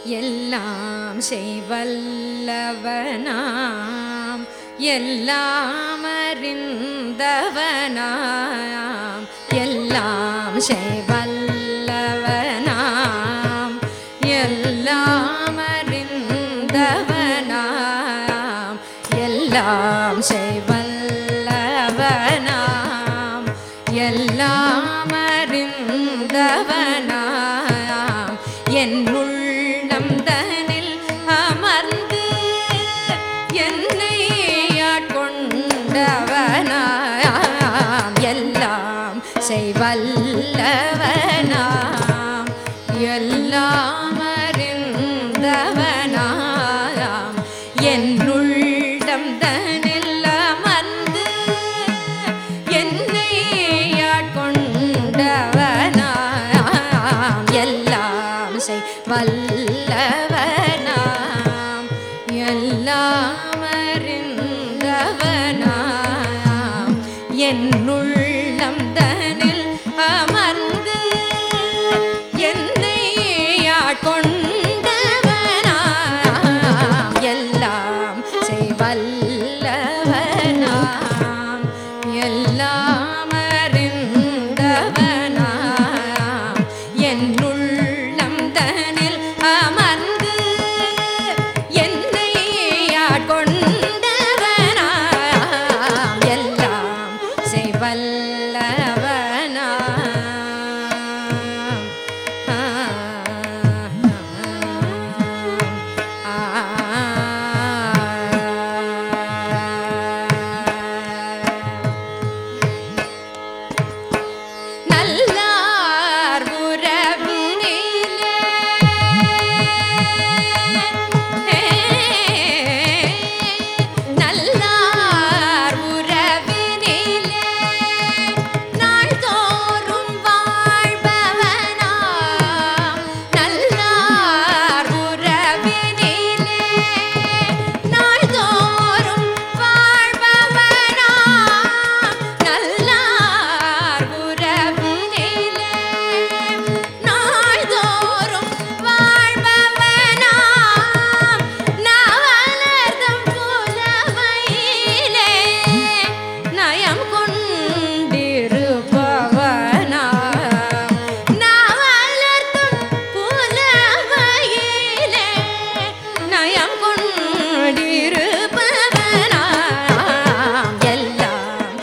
எல்லாம் செய்வல்லவனாம் எல்லாம் அறிந்தவனாம் எல்லாம் செய்வல்லவனாம் எல்லாம் அறிந்தவனாம் எல்லாம் செய்வல்லவனாம் எல்லாம் அறிந்தவனாம் என் உள்ளம் தனில் அமர்ந்து என்னை ஆட்கொண்டவனாம் எல்லாம் செய்வல்லவனாம் எல்லாம் அறிந்தவனாம் என் உள்ளம் தனில் அமர்ந்து என்னை ஆட்கொண்டவனாம் எல்லாம் செய் வல்லவனாம் எல்லாம் அறிந்தவனாம் என் உள்ளம் தனில் அமர்ந்து என்னை ஆட்கொண்டவனாம் எல்லாம் செய்வல்லவனாம் எல்லாம் அறிந்தவனாம் என் உள்ளம் தனில் அமர்ந்து என்னை ஆட்கொண்டவனாம் எல்லாம் செய்வல்லவனாம் நல்லார் உறவினிலே நல்லார் உறவினிலே நாள்தோறும் வாழ்பவனாம் நல்லார் உறவினிலே நாள்தோறும் வாழ்பவனாம் நல்லார் உறவினிலே நாள்தோறும் வாழ்பவனாம் நவலர்தம் புலமையிலே நயம் கொண்டிருப்பவனாம் நவலர்தம் புலமையிலே நயம் கொண்டிருப்பவனாம் எல்லாம்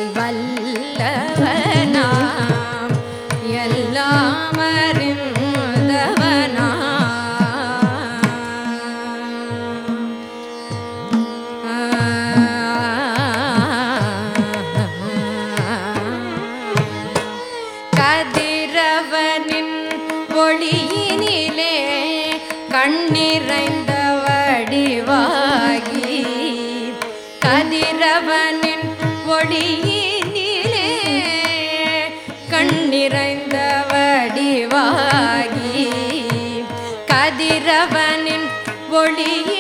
செய்வல்லவனாம் எல்லாம் அறிந்தவனாம் கதிரவனின் ஒளியினிலே கண்ணிறைந்த வடிவாகி கதிரவனின் ஒளியினிலே கண்ணிறைந்த வடிவாகி கதிரவனின் ஒளியினிலே